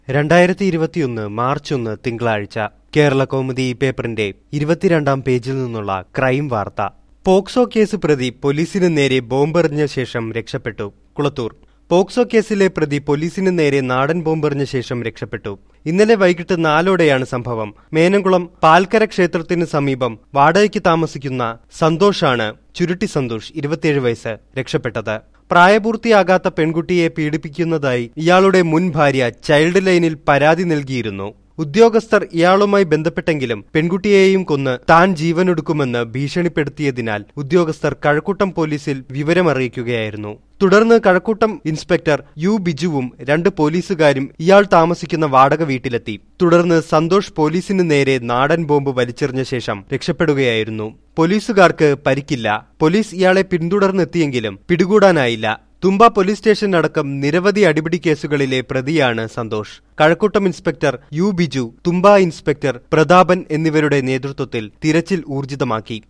രണ്ടായിരത്തി ഇരുപത്തിയൊന്ന് മാർച്ച് ഒന്ന് തിങ്കളാഴ്ച കേരള കൗമുദി ഈ പേപ്പറിന്റെ ഇരുപത്തിരണ്ടാം പേജിൽ നിന്നുള്ള ക്രൈം വാർത്ത പോക്സോ കേസ് പ്രതി പോലീസിന് നേരെ ബോംബെറിഞ്ഞ ശേഷം രക്ഷപ്പെട്ടു കുളത്തൂർ പോക്സോ കേസിലെ പ്രതി പോലീസിന് നേരെ നാടൻ ബോംബെറിഞ്ഞ ശേഷം രക്ഷപ്പെട്ടു ഇന്നലെ വൈകിട്ട് നാലോടെയാണ് സംഭവം മേനംകുളം പാൽക്കര ക്ഷേത്രത്തിന് സമീപം വാടകയ്ക്ക് താമസിക്കുന്ന സന്തോഷാണ് ചുരുട്ടി സന്തോഷ് ഇരുപത്തിയേഴ് വയസ്സ് രക്ഷപ്പെട്ടത് പ്രായപൂർത്തിയാകാത്ത പെൺകുട്ടിയെ പീഡിപ്പിക്കുന്നതായി ഇയാളുടെ മുൻ ഭാര്യ ചൈൽഡ് ലൈനിൽ പരാതി നൽകിയിരുന്നു ഉദ്യോഗസ്ഥർ ഇയാളുമായി ബന്ധപ്പെട്ടെങ്കിലും പെൺകുട്ടിയെയും കൊന്ന് താൻ ജീവനൊടുക്കുമെന്ന് ഭീഷണിപ്പെടുത്തിയതിനാൽ ഉദ്യോഗസ്ഥർ കഴക്കൂട്ടം പോലീസിൽ വിവരമറിയിക്കുകയായിരുന്നു തുടർന്ന് കഴക്കൂട്ടം ഇൻസ്പെക്ടർ യു ബിജുവും രണ്ട് പോലീസുകാരും ഇയാൾ താമസിക്കുന്ന വാടക വീട്ടിലെത്തി തുടർന്ന് സന്തോഷ് പോലീസിന് നേരെ നാടൻ ബോംബ് വലിച്ചെറിഞ്ഞ ശേഷം രക്ഷപ്പെടുകയായിരുന്നു പോലീസുകാർക്ക് പരിക്കില്ല പോലീസ് ഇയാളെ പിന്തുടർന്നെത്തിയെങ്കിലും പിടികൂടാനായില്ല തുമ്പ പോലീസ് സ്റ്റേഷൻ അടക്കം നിരവധി അടിപിടി കേസുകളിലെ പ്രതിയാണ് Santhosh Kazhakkoottam inspector U Biju Thumba inspector Prathapan എന്നിവരുടെ നേതൃത്വത്തിൽ തിരച്ചിൽ ഊർജിതമാക്കി